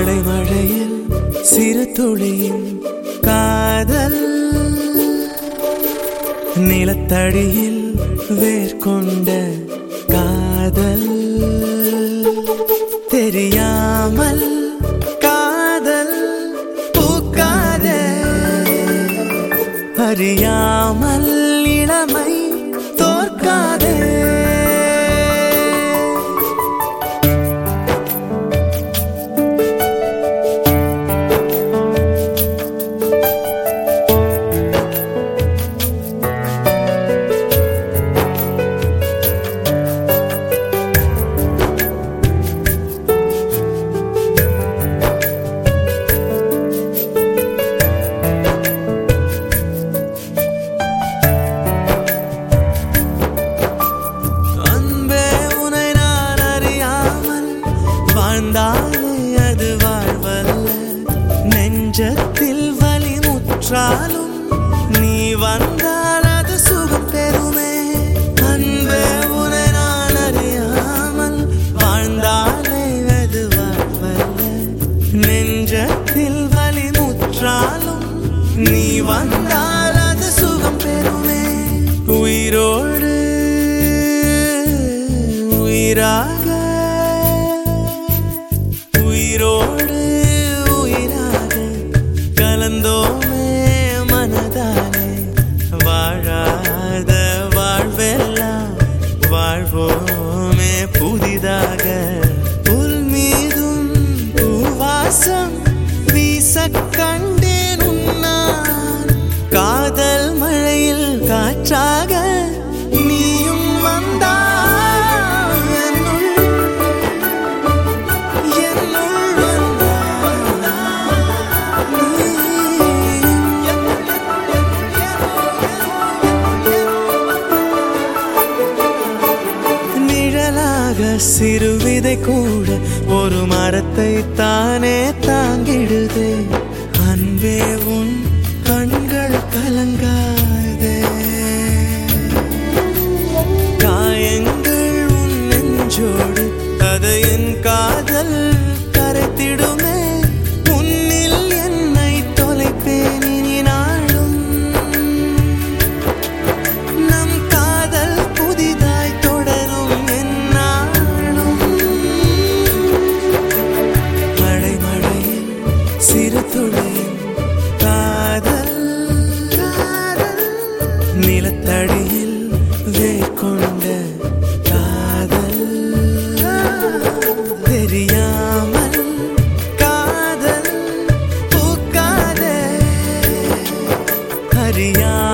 அடைமழையில் சிறு துளியின் காதல் நிலத்தடியில் வேர்கொண்ட காதல் தெரியாமல் காதல் பூக்காதே அறியாமல் இளமை தோற்காதே அன்பே உனை நான் அறியாமல் வாழ்ந்தாலே அது வாழ்வல்ல நெஞ்சத்தில் வலி முற்றாலும் நீ வந்தால் அது சுகம் பெறுமே அன்பே உனை நான் அறியாமல் வாழ்ந்தாலே அது வாழ்வல்ல நெஞ்சத்தில் வலி முற்றாலும் நீ வந்தால் அது சுகம் பெறுமே உயிரோடு உயிராக உயிரோடு உயிராக கலந்தோமே மனதாலே வாழாத வாழ்வெல்லாம் வாழ்வோமே புதிதாக புல் மீதும் பூவாசம் வீச கண்டேன் உன்னான் காதல் மழையில் காற்றாக நீயும் வந்தாய் என்னுள் என்னுள் வந்தாய் நிழலாக சிறுவிதை கூட ஒரு மரத்தை தானே தாங்கிடுதே அன்பே உன் கண்கள் கலங்காதே காயங்கள் உன் நெஞ்சோடு அதை என் காதல் கரைத்திடுமே உன்னில் என்னை தொலைப்பேன் இனி நாளும் நம் காதல் புதிதாய் தொடரும் என்னாலும் மழை மழையில் சிறு துளியின் காதல் நிலத்தடியில் வேர்கொண்ட காதல் தெரியாமல் காதல் பூக்காதே அறியா